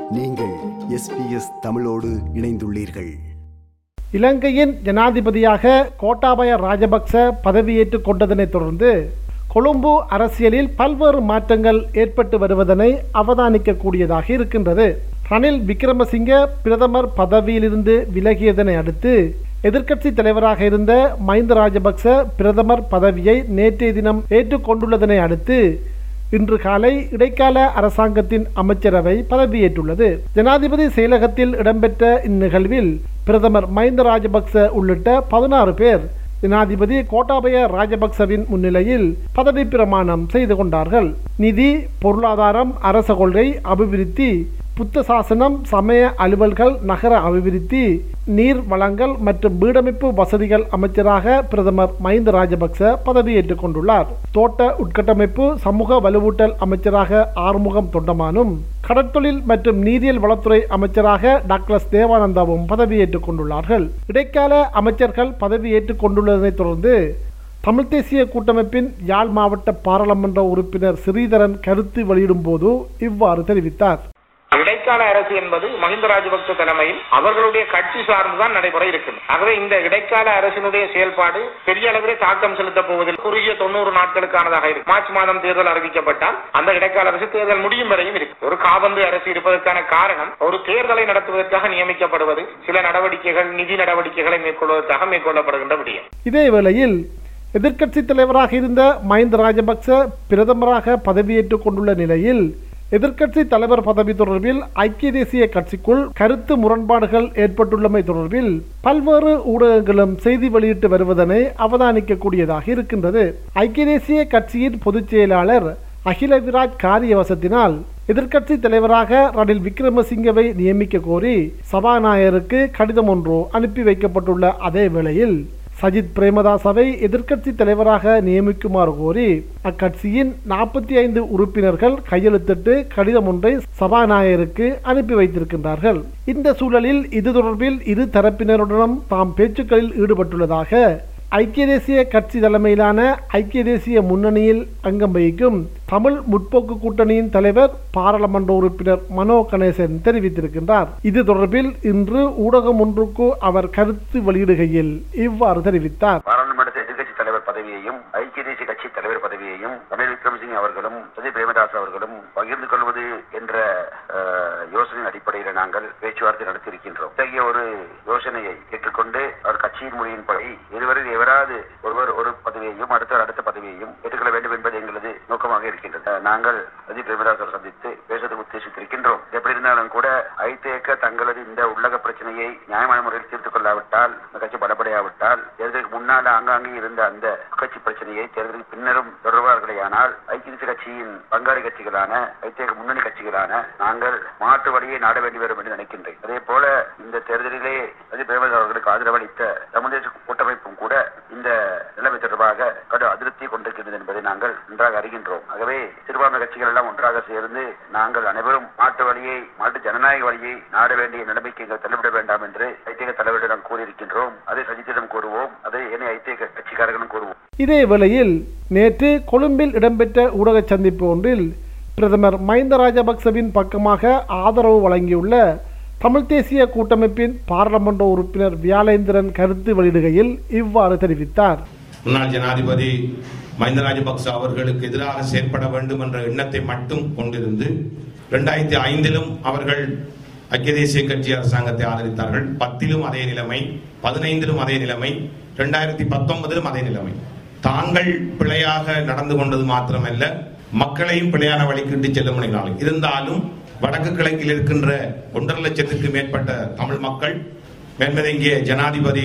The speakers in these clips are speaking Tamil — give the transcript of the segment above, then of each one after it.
நீங்கள் எஸ்பிஎஸ் தமிழோடு இணைந்துள்ளீர்கள் இலங்கையின் ஜனாதிபதியாக கோட்டாபய ராஜபக்ச பதவியேற்றுக் கொண்டதனைத் தொடர்ந்து கொழும்பு அரசியலில் பல்வேறு மாற்றங்கள் ஏற்பட்டு வருவதனை அவதானிக்கக்கூடியதாக இருக்கின்றது ரணில் விக்ரமசிங்க பிரதமர் பதவியிலிருந்து விலகியதனை அடுத்து எதிர்க்கட்சி தலைவராக இருந்த மஹிந்த ராஜபக்ச பிரதமர் பதவியை நேற்றைய தினம் ஏற்றுக்கொண்டுள்ளதனை அடுத்து இன்று காலை இடைக்கால அரசாங்கத்தின் அமைச்சரவை பதவியேற்றுள்ளது ஜனாதிபதி செயலகத்தில் இடம்பெற்ற இந்நிகழ்வில் பிரதமர் மஹிந்த ராஜபக்ச உள்ளிட்ட பதினாறு பேர் ஜனாதிபதி கோட்டாபய ராஜபக்சவின் முன்னிலையில் பதவி பிரமாணம் செய்து கொண்டார்கள் நிதி பொருளாதாரம் அரச கொள்கை அபிவிருத்தி புத்த சாசனம் சமய அலுவல்கள் நகர அபிவிருத்தி நீர் வளங்கள் மற்றும் வீடமைப்பு வசதிகள் அமைச்சராக பிரதமர் மஹிந்த ராஜபக்ச பதவியேற்றுக் கொண்டுள்ளார் தோட்ட உட்கட்டமைப்பு சமூக வலுவூட்டல் அமைச்சராக ஆறுமுகம் தொண்டமானும் கடற்தொழில் மற்றும் நீரியல் வளத்துறை அமைச்சராக டாக்டர் தேவானந்தாவும் பதவியேற்றுக் கொண்டுள்ளார்கள் இடைக்கால அமைச்சர்கள் பதவியேற்றுக் கொண்டுள்ளதனைத் தொடர்ந்து தமிழ் தேசிய கூட்டமைப்பின் யாழ் மாவட்ட பாராளுமன்ற உறுப்பினர் ஸ்ரீதரன் கருத்து வெளியிடும் போது இவ்வாறு தெரிவித்தார் இடைக்கால அரசு என்பது மஹிந்த ராஜபக்ச தலைமையில் அவர்களுடைய கட்சி சார்ந்துதான் நடைபெற இருக்கிறது ஆகவே இந்த இடைக்கால அரசினுடைய செயல்பாடு பெரிய அளவிலே தாக்கம் செலுத்தப் போவதில் குறுகிய தொண்ணூறு நாட்களுக்கானதாக இருக்கு மார்ச் மாதம் தேர்தல் அறிவிக்கப்பட்டால் அந்த இடைக்கால அரசு தேர்தல் முடியும் வரையும் இருக்கு ஒரு காபந்து அரசு இருப்பதற்கான காரணம் ஒரு தேர்தலை நடத்துவதற்காக நியமிக்கப்படுவது சில நடவடிக்கைகள் நிதி நடவடிக்கைகளை மேற்கொள்வதற்காக மேற்கொள்ளப்படுகின்ற விடயம் இதே வேளையில் எதிர்க்கட்சி தலைவராக இருந்த மஹிந்த ராஜபக்ச பிரதமராக பதவியேற்றுக் கொண்டுள்ள நிலையில் எதிர்க்கட்சி தலைவர் பதவி தொடர்பில் ஐக்கிய தேசிய கட்சிக்குள் கருத்து முரண்பாடுகள் ஏற்பட்டுள்ளமை தொடர்பில் பல்வேறு ஊடகங்களும் செய்தி வெளியிட்டு வருவதனை அவதானிக்கக்கூடியதாக இருக்கின்றது ஐக்கிய தேசிய கட்சியின் பொதுச் செயலாளர் அகில விராஜ் காரியவசத்தினால் எதிர்க்கட்சி தலைவராக ரணில் விக்ரமசிங்கவை நியமிக்க கோரி சபாநாயகருக்கு கடிதம் ஒன்று அனுப்பி வைக்கப்பட்டுள்ள அதே வேளையில் சஜித் பிரேமதாசவை எதிர்க்கட்சி தலைவராக நியமிக்குமாறு கோரி அக்கட்சியின் நாற்பத்தி ஐந்து உறுப்பினர்கள் கையெழுத்திட்டு கடிதம் ஒன்றை சபாநாயகருக்கு அனுப்பி வைத்திருக்கின்றார்கள் இந்த சூழலில் இது தொடர்பில் இரு தரப்பினருடனும் தாம் பேச்சுக்களில் ஈடுபட்டுள்ளதாக ஐக்கிய தேசிய கட்சி தலைமையிலான ஐக்கிய தேசிய முன்னணியில் அங்கம் வகிக்கும் தமிழ் முற்போக்கு கூட்டணியின் தலைவர் பாராளுமன்ற உறுப்பினர் மனோ கணேசன் தெரிவித்திருக்கின்றார் இது தொடர்பில் இன்று ஊடகம் ஒன்றுக்கு அவர் கருத்து வெளியிடுகையில் இவ்வாறு தெரிவித்தார் பாராளுமன்ற எதிர்க்கட்சி தலைவர் பதவியையும் ஐக்கிய தேசிய கட்சி தலைவர் பதவியையும் ரணில் விக்ரமசிங் அவர்களும் சஜித் பிரேமதாஸ் அவர்களும் பகிர்ந்து கொள்வது என்ற அஹ், யோசனையின் அடிப்படையில் நாங்கள் பேச்சுவார்த்தை நடத்தியிருக்கின்றோம் இத்தகைய ஒரு யோசனையை ஏற்றுக்கொண்டு அவர் கட்சியின் மொழியின்படி இருவரில் எவராது ஒருவர் ஒரு பதவியையும் அடுத்தவர் அடுத்த பதவியையும் ஏற்றுக்கொள்ள வேண்டும் என்பது எங்களது நோக்கமாக இருக்கின்றது அஹ், நாங்கள் சஜித் பிரேமதாஸ் அவரை சந்தித்து பேசுவதற்கு உத்தேசித்திருக்கின்றோம் எப்படி இருந்தாலும் கூட ஐதேக தங்களது இந்த உள்ளக பிரச்சனையை நியாயமான முறையில் தீர்த்துக் கொள்ளாவிட்டால் இந்த கட்சி பலப்படையாவிட்டால் தேர்தலுக்கு முன்னால் ஆங்காங்கே இருந்த அந்த கட்சி பிரச்சனையை தேர்தலுக்கு பின்னரும் தொடர்வார்களேயானால் ஐக்கிய தேசிய கட்சியின் பங்காளி கட்சிகளான ஐதேக முன்னணி கட்சிகளான நாங்கள் மாற்று வழியை நாட வேண்டி வரும் என்று நினைக்கின்றேன் அதே போல இந்த தேர்தலிலே அஜித் பிரேமதாஸ் அவர்களுக்கு ஆதரவளித்த தமிழ் தேச கூட்டமைப்பும் கூட இந்த நிலைமை தொடர்பாக கடு அதிருப்தி கொண்டிருக்கிறது என்பதை நாங்கள் நன்றாக அறிகின்றோம் ஆகவே சிறுபான்மை கட்சிகள் எல்லாம் ஒன்றாக சேர்ந்து நாங்கள் அனைவரும் மாற்று வழியை மாற்று ஜனநாயக வழியை நாட வேண்டிய நிலைமைக்கு எங்கள் தள்ளிவிட வேண்டாம் என்று ஐதேக தலைவரிடம் நாம் கூறியிருக்கின்றோம் அதை சஜித்திடம் கூறுவோம் அதை ஏனைய ஐதேக கட்சிக்காரர்களும் கூறுவோம் இதே வேளையில் நேற்று கொழும்பில் இடம்பெற்ற ஊடக சந்திப்பு ஒன்றில் பிரதமர் மஹிந்த ராஜபக்சவின் பக்கமாக ஆதரவு வழங்கியுள்ள தமிழ் தேசிய கூட்டமைப்பின் பாராளுமன்ற உறுப்பினர் வியாலேந்திரன் கருத்து வெளியிடுகையில் இவ்வாறு தெரிவித்தார் முன்னாள் ஜனாதிபதி மஹிந்த ராஜபக்ச அவர்களுக்கு எதிராக செயற்பட வேண்டும் என்ற எண்ணத்தை மட்டும் கொண்டிருந்து இரண்டாயிரத்தி ஐந்திலும் அவர்கள் ஐக்கிய தேசிய கட்சி அரசாங்கத்தை ஆதரித்தார்கள் பத்திலும் அதே நிலைமை பதினைந்திலும் அதே நிலைமை இரண்டாயிரத்தி பத்தொன்பதிலும் அதே நிலைமை தாங்கள் பிழையாக நடந்து கொண்டது மாத்திரமல்ல மக்களையும் பிழையான வழிக்கு இட்டு செல்ல முனைகிறார்கள் இருந்தாலும் வடக்கு கிழக்கில் இருக்கின்ற ஒன்றரை லட்சத்திற்கு மேற்பட்ட தமிழ் மக்கள் மேன்மதங்கிய ஜனாதிபதி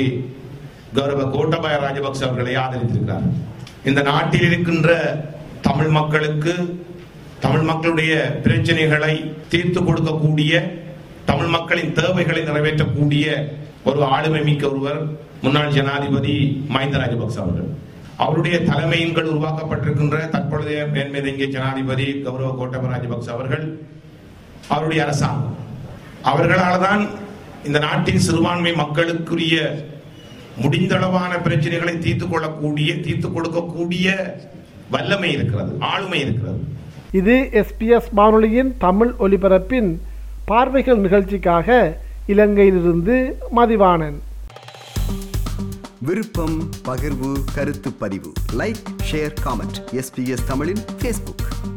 கௌரவ கோட்டபாய ராஜபக்ச அவர்களை ஆதரித்திருக்கிறார் இந்த நாட்டில் இருக்கின்ற தமிழ் மக்களுக்கு தமிழ் மக்களுடைய பிரச்சனைகளை தீர்த்து கொடுக்கக்கூடிய தமிழ் மக்களின் தேவைகளை நிறைவேற்றக்கூடிய ஒரு ஆளுமை மிக்க ஒருவர் முன்னாள் ஜனாதிபதி மஹிந்த ராஜபக்ச அவர்கள் அவருடைய தலைமையின் கீழ் உருவாக்கப்பட்டிருக்கின்ற தற்பொழுதைய மேன்மேதங்கிய ஜனாதிபதி கௌரவ கோட்டபய ராஜபக்ச அவர்கள் அவருடைய அரசாங்கம் அவர்களால் தான் இந்த நாட்டின் சிறுபான்மை மக்களுக்குரிய முடிந்தளவான பிரச்சனைகளை தீர்த்து கொள்ளக்கூடிய தீர்த்து கொடுக்கக்கூடிய வல்லமை இருக்கிறது ஆளுமை இருக்கிறது இது எஸ்பிஎஸ் வானொலியின் தமிழ் ஒலிபரப்பின் பார்வைகள் நிகழ்ச்சிக்காக இலங்கையிலிருந்து மதிவாணன் விருப்பம் பகிர்வு கருத்து பதிவு லைக் ஷேர் காமெண்ட் எஸ்பிஎஸ் தமிழின் ஃபேஸ்புக்